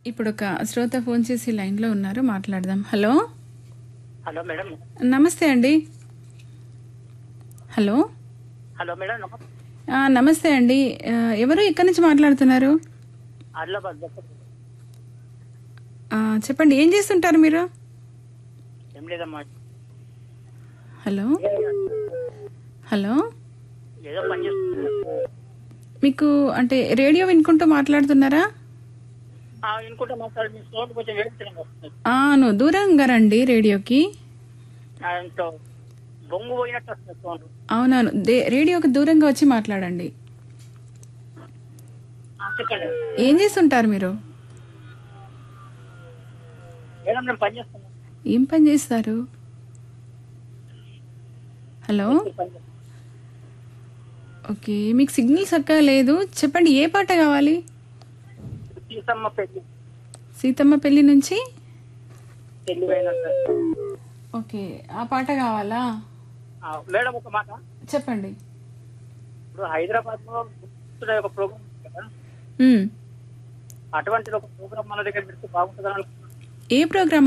ఇప్పుడు ఒక శ్రోత ఫోన్ చేసి లైన్లో ఉన్నారు మాట్లాడదాం హలో హలో మేడం నమస్తే అండి హలో హలో మేడం నమస్తే ఆ, నమస్తే అండి ఆ, ఎవరు ఎక్కడి నుంచి మాట్లాడుతున్నారు ఆదిలాబాద్ బస్ ఆ, చెప్పండి ఏం చేస్తుంటారు మీరు ఏం లేదమ్మా హలో హలో ఏదో పని చేస్తున్నా మీకు అంటే రేడియో వినుకుంటూ మాట్లాడుతున్నారా ఆ, వినుకుంటే మాట్లాడి మీ సౌండ్ కొంచెం వేడితనం వస్తుంది ఆ, నువ్వు దూరంగా రండి రేడియోకి దాంట్లో బొంగు పోయినట్టు వస్తుంది సౌండ్ అవునవును దే- రేడియోకి దూరంగా వచ్చి మాట్లాడండి ఆ, చెప్పండి ఏం చేస్తుంటారు మీరు మేడం నేను పని చేస్తున్నా ఏం పని చేస్తారు హలో పని చేస్తున్నా. ఓకే మీకు సిగ్నల్ చక్కగా లేదు చెప్పండి ఏ పాట కావాలి సీతమ్మ పెళ్లి సీతమ్మ పెళ్లి నుంచి పెళ్లి పోయినట్టు ఓకే ఆ పాట కావాలా ఆ, మేడం ఒక మాట చెప్పండి ఇప్పుడు హైదరాబాద్ లో ఒక ప్రోగ్రామ్ కదా మ్మ్. అటువంటి ఒక ప్రోగ్రామ్ మన దగ్గర పెడితే బాగుంటుందని అనుకుంటున్నాను ఏ ప్రోగ్రామ్